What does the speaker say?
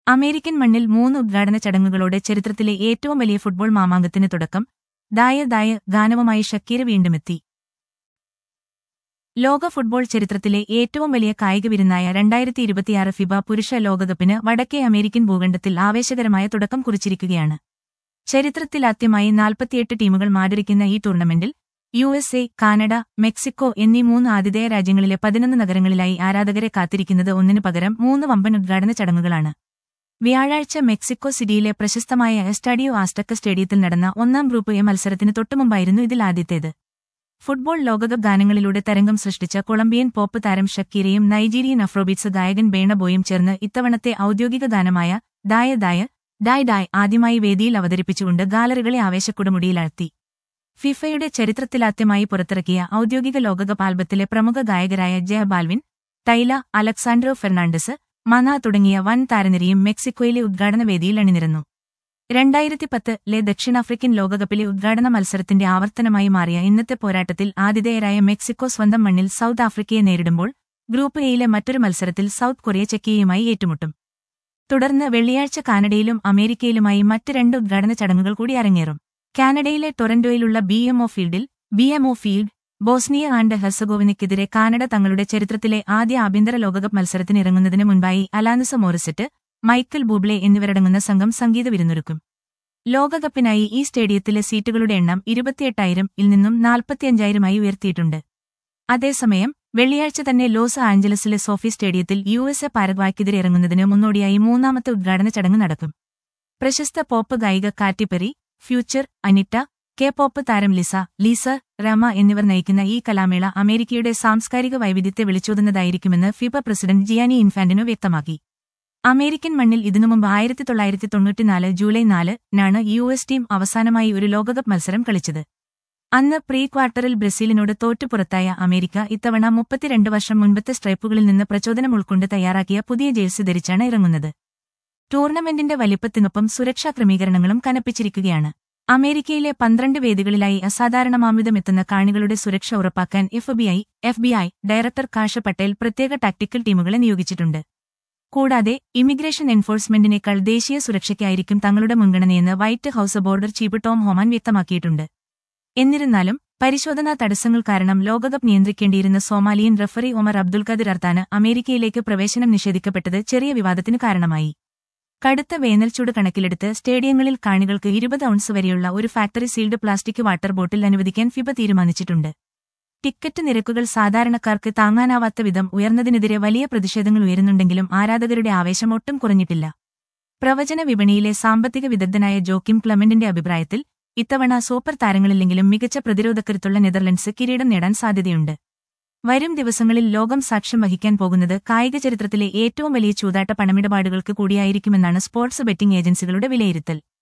American മണ്ണിൽ മൂന്ന് ഉദ്ഘാടന ചടങ്ങുകളോടെ ചരിത്രത്തിലെ ഏറ്റവും വലിയ ഫുട്ബോൾ മാമാങ്കത്തിന് തുടക്കം ദായ ദായ ഗാനവുമായി ഷക്കീര വീണ്ടുമെത്തി ലോക ഫുട്ബോൾ ചരിത്രത്തിലെ ഏറ്റവും വലിയ കായിക വിരുന്നായ രണ്ടായിരത്തി ഇരുപത്തിയാറ് ഫിബ പുരുഷ ലോകകപ്പിന് വടക്കേ അമേരിക്കൻ ഭൂഖണ്ഡത്തിൽ ആവേശകരമായ തുടക്കം കുറിച്ചിരിക്കുകയാണ് ചരിത്രത്തിലാദ്യമായി നാൽപ്പത്തിയെട്ട് ടീമുകൾ മാതിരിക്കുന്ന ഈ ടൂർണമെന്റിൽ U S A Canada Mexico എന്നീ മൂന്ന് ആതിഥേയ രാജ്യങ്ങളിലെ പതിനൊന്ന് നഗരങ്ങളിലായി ആരാധകരെ കാത്തിരിക്കുന്നത് ഒന്നിനു പകരം മൂന്ന് വമ്പൻ ഉദ്ഘാടന ചടങ്ങുകളാണ് വ്യാഴാഴ്ച മെക്സിക്കോ സിറ്റിയിലെ പ്രശസ്തമായ എസ്റ്റാഡിയോ ആസ്റ്റക്ക സ്റ്റേഡിയത്തിൽ നടന്ന ഒന്നാം ഗ്രൂപ്പ് എ മത്സരത്തിന് തൊട്ടുമുമ്പായിരുന്നു ഇതിൽ ആദ്യത്തേത് ഫുട്ബോൾ ലോകകപ്പ് ഗാനങ്ങളിലൂടെ തരംഗം സൃഷ്ടിച്ച കൊളംബിയൻ പോപ്പ് താരം ഷക്കീരയും നൈജീരിയൻ അഫ്രോബീറ്റ്സ് ഗായകൻ ബേണബോയും ചേർന്ന് ഇത്തവണത്തെ ഔദ്യോഗിക ഗാനമായ ദായ ദായ ഡായ് ഡായ് ആദ്യമായി വേദിയിൽ അവതരിപ്പിച്ചുകൊണ്ട് ഗാലറികളെ ആവേശക്കുടമുടിയിലാഴ്ത്തി ഫിഫയുടെ ചരിത്രത്തിലാദ്യമായി പുറത്തിറക്കിയ ഔദ്യോഗിക ലോകകപ്പ് ആൽബത്തിലെ പ്രമുഖ ഗായകരായ J Balvin Tyla Alejandro Fernandez Mana തുടങ്ങിയ വൻ താരനിരയും മെക്സിക്കോയിലെ ഉദ്ഘാടന വേദിയിൽ അണിനിരന്നു രണ്ടായിരത്തി പത്തിലെ ദക്ഷിണാഫ്രിക്കൻ ലോകകപ്പിലെ ഉദ്ഘാടന മത്സരത്തിന്റെ ആവർത്തനമായി മാറിയ ഇന്നത്തെ പോരാട്ടത്തിൽ ആതിഥേയരായ മെക്സിക്കോ സ്വന്തം മണ്ണിൽ സൗത്ത് ആഫ്രിക്കയെ നേരിടുമ്പോൾ ഗ്രൂപ്പ് എയിലെ മറ്റൊരു മത്സരത്തിൽ സൗത്ത് കൊറിയ ചെക്കിയയുമായി ഏറ്റുമുട്ടും തുടർന്ന് വെള്ളിയാഴ്ച കാനഡയിലും അമേരിക്കയിലുമായി മറ്റ് രണ്ട് ഉദ്ഘാടന ചടങ്ങുകൾ കൂടി അരങ്ങേറും കാനഡയിലെ ടൊറന്റോയിലുള്ള ബി എംഒ ഫീൽഡിൽ B MO field Bosnia and ഹെർസഗോവിനയ്ക്കെതിരെ കാനഡ തങ്ങളുടെ ചരിത്രത്തിലെ ആദ്യ ആഭ്യന്തര ലോകകപ്പ് മത്സരത്തിന് ഇറങ്ങുന്നതിന് മുൻപായി അലാനുസ മോറിസെറ്റ് മൈക്കൽ ബൂബ്ലെ എന്നിവരടങ്ങുന്ന സംഘം സംഗീത വിരുന്നൊരുക്കും ലോകകപ്പിനായി ഈ സ്റ്റേഡിയത്തിലെ സീറ്റുകളുടെ എണ്ണം ഇരുപത്തിയെട്ടായിരം ഇൽ നിന്നും നാൽപ്പത്തിയഞ്ചായിരമായി ഉയർത്തിയിട്ടുണ്ട് അതേസമയം വെള്ളിയാഴ്ച തന്നെ ലോസ് ആഞ്ചലസിലെ സോഫി സ്റ്റേഡിയത്തിൽ യു എസ് എ പാരഗ്വായ്ക്കെതിരെ ഇറങ്ങുന്നതിന് മുന്നോടിയായി മൂന്നാമത്തെ ഉദ്ഘാടന ചടങ്ങ് നടക്കും പ്രശസ്ത പോപ്പ് ഗായിക Katy Perry Future Anitta K pop താരം ലിസ ലീസ രമ എന്നിവർ നയിക്കുന്ന ഈ കലാമേള അമേരിക്കയുടെ സാംസ്കാരിക വൈവിധ്യത്തെ വിളിച്ചോതുന്നതായിരിക്കുമെന്ന് ഫിഫ പ്രസിഡന്റ് ജിയാനി ഇൻഫാന്റിനോ വ്യക്തമാക്കി അമേരിക്കൻ മണ്ണിൽ ഇതിനുമുമ്പ് ആയിരത്തി തൊള്ളായിരത്തി തൊണ്ണൂറ്റിനാല് ജൂലൈ നാല് നാണ് യു എസ് ടീം അവസാനമായി ഒരു ലോകകപ്പ് മത്സരം കളിച്ചത് അന്ന് പ്രീ ക്വാർട്ടറിൽ ബ്രസീലിനോട് തോറ്റുപുറത്തായ അമേരിക്ക ഇത്തവണ മുപ്പത്തിരണ്ട് വർഷം മുൻപത്തെ സ്ട്രൈപ്പുകളിൽ നിന്ന് പ്രചോദനം ഉൾക്കൊണ്ട് തയ്യാറാക്കിയ പുതിയ ജേഴ്സി ധരിച്ചാണ് ഇറങ്ങുന്നത് ടൂർണമെന്റിന്റെ വലിപ്പത്തിനൊപ്പം സുരക്ഷാ ക്രമീകരണങ്ങളും കനപ്പിച്ചിരിക്കുകയാണ് അമേരിക്കയിലെ പന്ത്രണ്ട് വേദികളിലായി അസാധാരണമാമിതമെത്തുന്ന കാണികളുടെ സുരക്ഷ ഉറപ്പാക്കാൻ F B I F B I director Kash Patel പ്രത്യേക ടാക്ടിക്കൽ ടീമുകളെ നിയോഗിച്ചിട്ടുണ്ട് കൂടാതെ ഇമിഗ്രേഷൻ എൻഫോഴ്സ്മെന്റിനേക്കാൾ ദേശീയ സുരക്ഷയ്ക്കായിരിക്കും തങ്ങളുടെ മുൻഗണനയെന്ന് White House border chief Tom Homan വ്യക്തമാക്കിയിട്ടുണ്ട് എന്നിരുന്നാലും പരിശോധനാ തടസ്സങ്ങൾ കാരണം ലോകകപ്പ് നിയന്ത്രിക്കേണ്ടിയിരുന്ന Somalian referee Omar Abdul Qadir അർത്താന് അമേരിക്കയിലേക്ക് പ്രവേശനം നിഷേധിക്കപ്പെട്ടത് ചെറിയ വിവാദത്തിന് കാരണമായി കടുത്ത വേനൽച്ചൂട് കണക്കിലെടുത്ത് സ്റ്റേഡിയങ്ങളിൽ കാണികൾക്ക് ഇരുപത് ഔൺസ് വരെയുള്ള ഒരു factory sealed plastic water bottle അനുവദിക്കാൻ ഫിബ തീരുമാനിച്ചിട്ടുണ്ട് ടിക്കറ്റ് നിരക്കുകൾ സാധാരണക്കാർക്ക് താങ്ങാനാവാത്ത വിധം ഉയർന്നതിനെതിരെ വലിയ പ്രതിഷേധങ്ങൾ ഉയരുന്നുണ്ടെങ്കിലും ആരാധകരുടെ ആവേശം ഒട്ടും കുറഞ്ഞിട്ടില്ല പ്രവചന വിപണിയിലെ സാമ്പത്തിക വിദഗ്ധനായ ജോക്കിം ക്ലമന്റിന്റെ അഭിപ്രായത്തിൽ ഇത്തവണ സൂപ്പർ താരങ്ങളില്ലെങ്കിലും മികച്ച പ്രതിരോധക്കരുത്തുള്ള നെതർലൻഡ്സ് കിരീടം നേടാൻ സാധ്യതയുണ്ട് വരും ദിവസങ്ങളിൽ ലോകം സാക്ഷ്യം വഹിക്കാൻ പോകുന്നത് കായിക ചരിത്രത്തിലെ ഏറ്റവും വലിയ ചൂതാട്ട പണമിടപാടുകൾക്ക് കൂടിയായിരിക്കുമെന്നാണ് സ്പോർട്സ് ബെറ്റിംഗ് ഏജൻസികളുടെ വിലയിരുത്തൽ